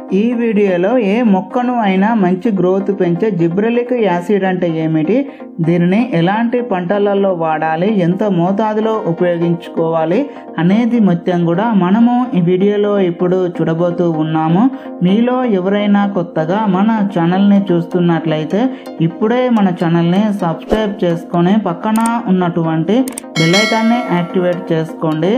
ఈ వీడియోలో ఏ మొక్కను అయినా మంచి గ్రోత్ పెంచే జిబ్రలిక్ యాసిడ్ అంటే ఏమిటి దీనిని ఎలాంటి పంటలలో వాడాలి ఎంత మోతాదులో ఉపయోగించుకోవాలి అనేది మొత్తం కూడా మనము ఈ వీడియోలో ఇప్పుడు చూడబోతూ ఉన్నాము మీలో ఎవరైనా కొత్తగా మన ఛానల్ని చూస్తున్నట్లయితే ఇప్పుడే మన ఛానల్ని సబ్స్క్రైబ్ చేసుకొని పక్కన ఉన్నటువంటి బెల్ ఐకాన్ని యాక్టివేట్ చేసుకోండి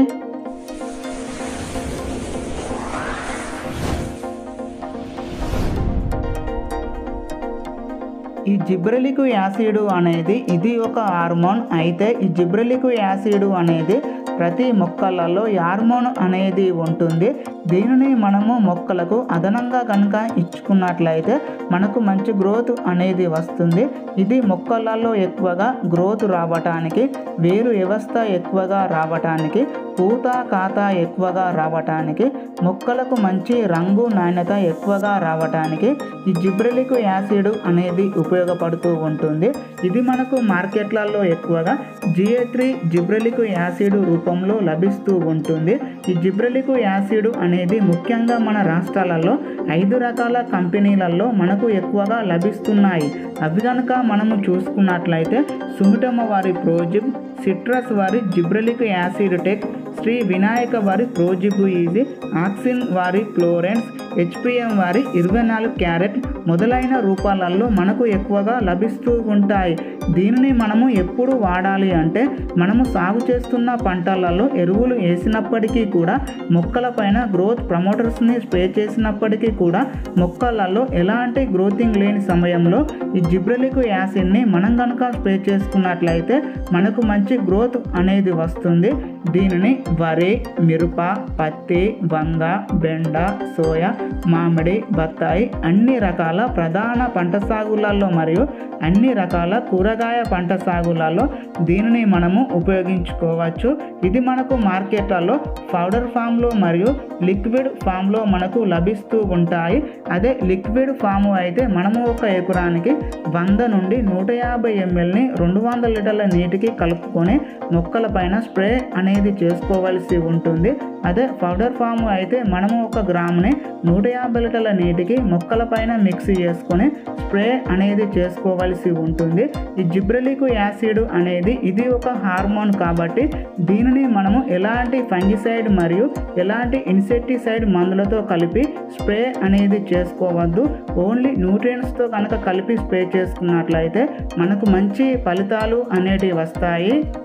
ఈ జిబ్రెలిక్ యాసిడ్ అనేది ఇది ఒక హార్మోన్ అయితే ఈ జిబ్రెలిక్ యాసిడ్ అనేది ప్రతి మొక్కలలో హార్మోన్ అనేది ఉంటుంది దీనిని మనము మొక్కలకు అదనంగా కనుక ఇచ్చుకున్నట్లయితే మనకు మంచి గ్రోత్ అనేది వస్తుంది ఇది మొక్కలలో ఎక్కువగా గ్రోత్ రావటానికి వేరు వ్యవస్థ ఎక్కువగా రావటానికి పూత కాత ఎక్కువగా రావటానికి మొక్కలకు మంచి రంగు నాణ్యత ఎక్కువగా రావటానికి ఈ జిబ్రెలిక్ యాసిడ్ అనేది ఉపయోగపడుతూ ఉంటుంది ఇది మనకు మార్కెట్లలో ఎక్కువగా జిఏ త్రీ జిబ్రెలిక్ యాసిడ్ రూపంలో లభిస్తూ ఉంటుంది ఈ జిబ్రెలిక్ యాసిడ్ అనేది ముఖ్యంగా మన రాష్ట్రాలలో ఐదు రకాల కంపెనీలలో మనకు ఎక్కువగా లభిస్తున్నాయి అవి కనుక మనము చూసుకున్నట్లయితే సుమిటమ్మ వారి ప్రోజిబ్ సిట్రస్ వారి gibberellic acid tech Shri Vinayaka వారి ప్రోజిబు ఈజీ ఆక్సిన్ వారి ఫ్లోరెన్స్ హెచ్పిఎం వారి ఇరవై నాలుగు క్యారెట్ మొదలైన రూపాలలో మనకు ఎక్కువగా లభిస్తూ ఉంటాయి దీనిని మనము ఎప్పుడు వాడాలి అంటే మనము సాగు చేస్తున్న పంటలలో ఎరువులు వేసినప్పటికీ కూడా మొక్కల పైన గ్రోత్ ప్రమోటర్స్ని స్ప్రే చేసినప్పటికీ కూడా మొక్కలలో ఎలాంటి గ్రోతింగ్ లేని సమయంలో ఈ జిబ్రెలిక్ యాసిడ్ని మనం కనుక స్ప్రే చేసుకున్నట్లయితే మనకు మంచి గ్రోత్ అనేది వస్తుంది దీనిని వరి మిరప పత్తి వంగ బెండ సోయా మామిడి బత్తాయి అన్ని రకాల ప్రధాన పంట సాగులలో మరియు అన్ని రకాల కూరగాయ పంట సాగులలో దీనిని మనము ఉపయోగించుకోవచ్చు ఇది మనకు మార్కెట్లలో పౌడర్ ఫామ్లో మరియు లిక్విడ్ ఫామ్లో మనకు లభిస్తూ ఉంటాయి అదే లిక్విడ్ ఫామ్ అయితే మనము ఒక ఎకరానికి వంద నుండి నూట యాభై ఎంఎల్ని రెండు వందల లీటర్ల నీటికి కలుపుకొని మొక్కల పైన స్ప్రే అనేది చేసుకోవాల్సి ఉంటుంది అదే పౌడర్ ఫామ్ అయితే మనము ఒక గ్రాముని నూట యాభై లీటర్ల నీటికి మొక్కల పైన మిక్స్ చేసుకొని స్ప్రే అనేది చేసుకోవాల్సి ఉంటుంది ఈ జిబ్రలిక్ యాసిడ్ అనేది ఇది ఒక హార్మోన్ కాబట్టి దీనిని మనము ఎలాంటి ఫంగిసైడ్ మరియు ఎలాంటి ఇన్సెక్టిసైడ్ మందులతో కలిపి స్ప్రే అనేది చేసుకోవద్దు ఓన్లీ న్యూట్రియన్స్తో కనుక కలిపి స్ప్రే చేసుకున్నట్లయితే మనకు మంచి ఫలితాలు అనేటివి వస్తాయి